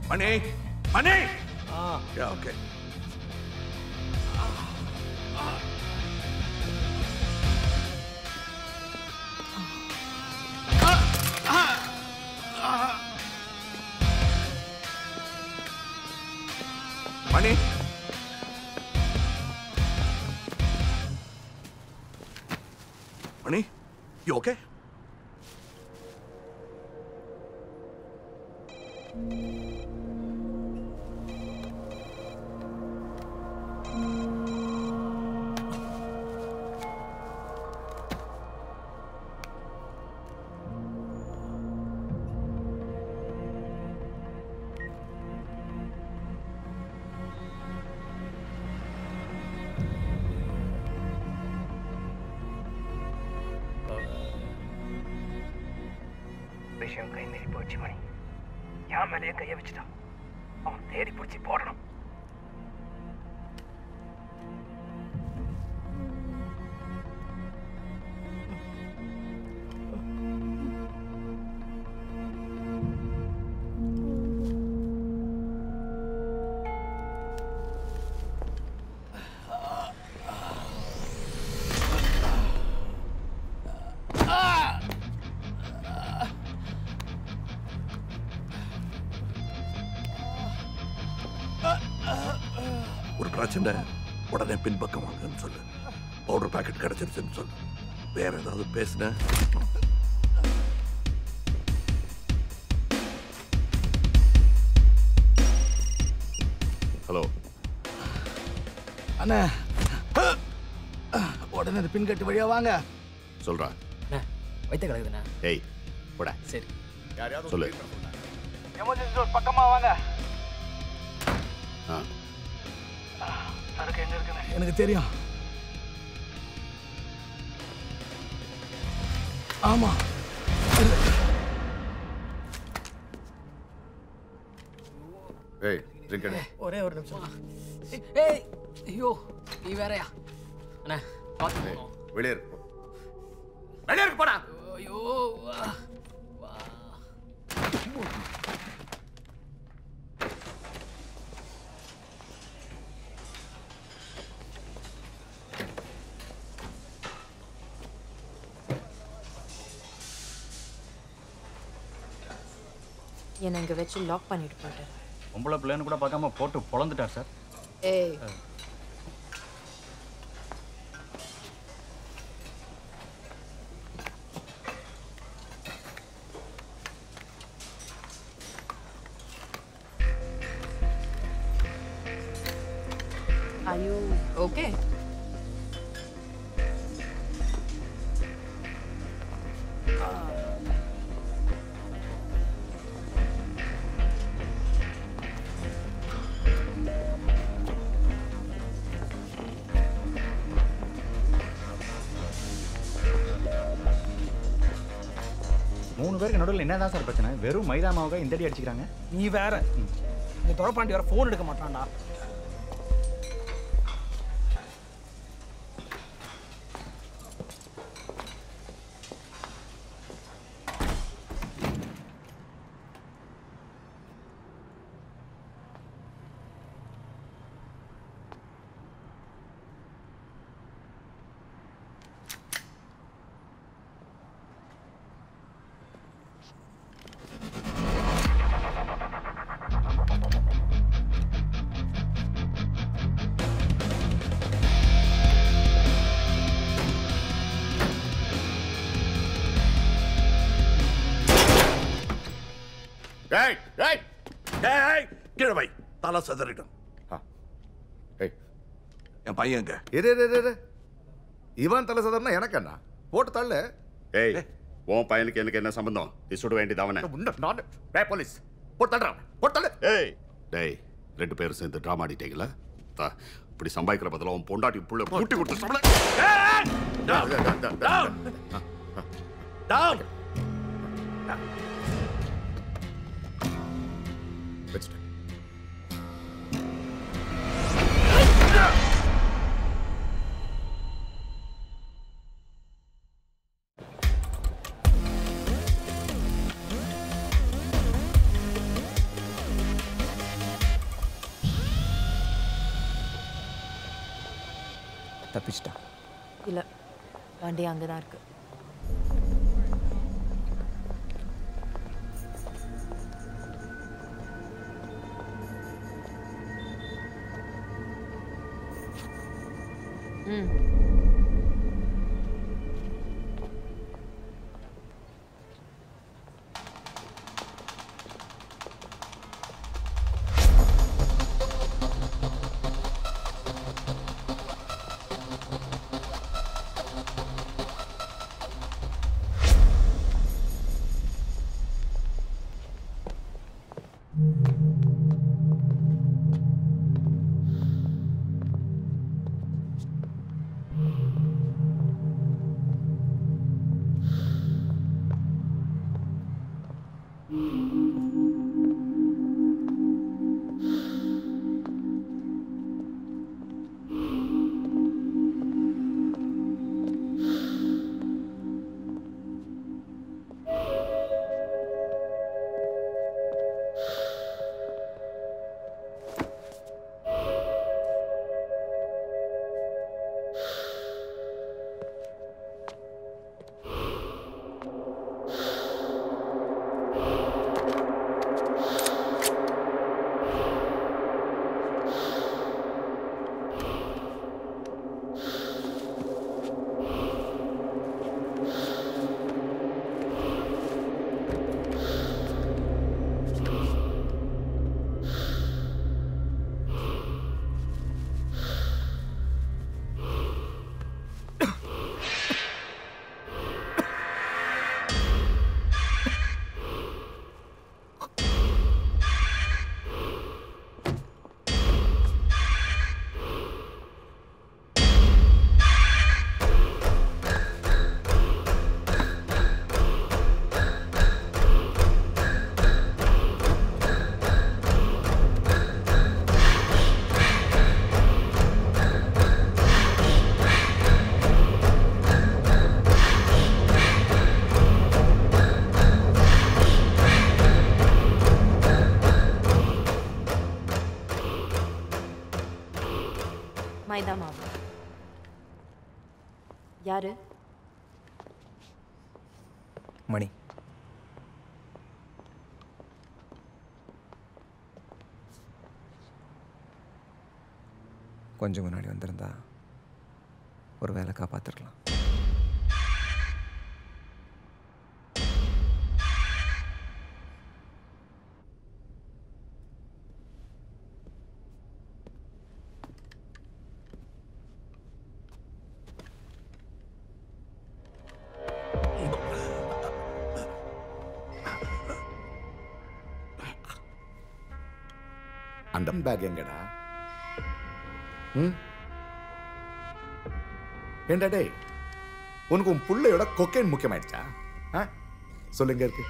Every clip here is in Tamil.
மணி மணி ஆ yeah okay Mani Mani you okay விஷயம் கை மீறி போயிடுச்சு மணி என் மேலேயே கைய வச்சுட்டான் அவன் தேடி பிடிச்சி போடணும் ஒரு பிரச்சனை உடனே பின்பக்கம் வாங்கன்னு சொல்லு பவுடர் பாக்கெட் கிடைச்சிருச்சுன்னு சொல்லு வேற ஏதாவது பேசுன ஹலோ அண்ணா உடனே அந்த பின்கட்டு வழியா வாங்க சொல்றா வைத்த கிடக்குதுண்ணா ஏய் போடா சரி சொல்லு எமர்ஜென்சி டோர் பக்கமா வாங்க ஆ அதுக்கு எங்க இருக்குன்னு எனக்கு தெரியும் ஆமா ஏய் ட்ரிங்க் எடு ஒரே ஒரு நிமிஷம் ஏய் ஐயோ நீ வேறயா அண்ணா பார்த்து போகணும் வெளியே இரு. வெளியே இருக்கு போடா ஐயோ வா. வா. என்னை இங்கே வச்சு லாக் பண்ணிட்டு போயிட்டார் பொம்பளை பிள்ளைன்னு கூட பார்க்காம போட்டு பொழந்துட்டார் சார் ஏய் Are you okay? மூணு பேருக்கு நடுவில் என்னதான் சார் பிரச்சனை வெறும் மைதா மாவுக்கு இந்த அடி அடிச்சுக்கிறாங்க நீ வேற இந்த துறப்பாண்டி வேற ஃபோன் எடுக்க மாட்டான்டா ஏய் ஏய் ஏய் கீழே வை தலை சதறிடும் ஆ. ஏய் என் பையன் எங்க இரு இரு, இரு, இரு. இவன் தலை சதர்னா எனக்கு என்ன போட்டு தள்ளு ஏய் உன் பையனுக்கு எனக்கு என்ன சம்பந்தம் நீ சுட வேண்டியது அவனை நான் டேய் போலீஸ் போட்டு தள்ளுறான் போட்டு தள்ளு ஏய் டேய் ரெண்டு பேரும் சேர்ந்து ட்ராமா ஆடிட்டீங்களா தா, இப்படி சம்பாதிக்கிற பதிலா உன் பொண்டாட்டி புள்ள பூட்டி கொடுத்து சொல்ல டவுன் வச்சுட்டேன் தப்பிச்சிட்டான் இல்லை வண்டி அங்கே தான் இருக்கு ம் மைதா மாவு யாரு மணி கொஞ்சம் முன்னாடி வந்திருந்தா ஒரு வேலை காப்பாத்திருக்கலாம் அந்த பேக் எங்கடா ம் ஏண்டா டேய் உனக்கு உன் புள்ளையோட கொக்கைன் முக்கியமாயிடுச்சா ஆ சொல்லுங்க இருக்கு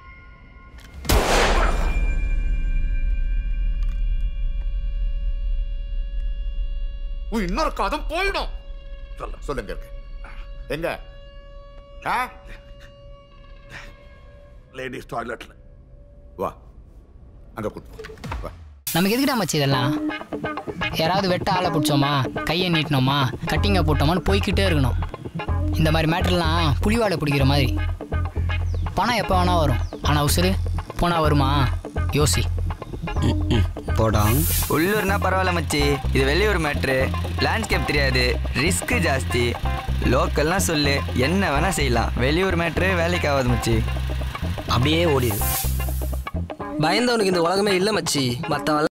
உன் இன்னொரு காதம் போயிடும் சொல்ல சொல்லுங்க இருக்கு எங்க ஆ லேடிஸ் டாய்லெட்ல வா அங்க கூட்டு போ. வா நமக்கு எதுக்குடா மச்சி இதெல்லாம் யாராவது வெட்ட ஆளை பிடிச்சோமா கையை நீட்டினோமா கட்டிங்க போட்டோமான்னு போய்க்கிட்டே இருக்கணும் இந்த மாதிரி மேட்டர்லாம் புலிவாடை பிடிக்கிற மாதிரி பணம் எப்போ வேணா வரும் ஆனால் உசுறு போனால் வருமா யோசி போடாங் உள்ளூர்னா பரவாயில்ல மச்சி இது வெளியூர் மேட்ரு லேண்ட்ஸ்கேப் தெரியாது ரிஸ்க் ஜாஸ்தி லோக்கல்னா சொல்லு என்ன வேணா செய்யலாம் வெளியூர் மேட்ரு வேலைக்கு ஆகாது மச்சி அப்படியே ஓடிடு பயந்தவனுக்கு இந்த உலகமே இல்லை மச்சி மற்றவன்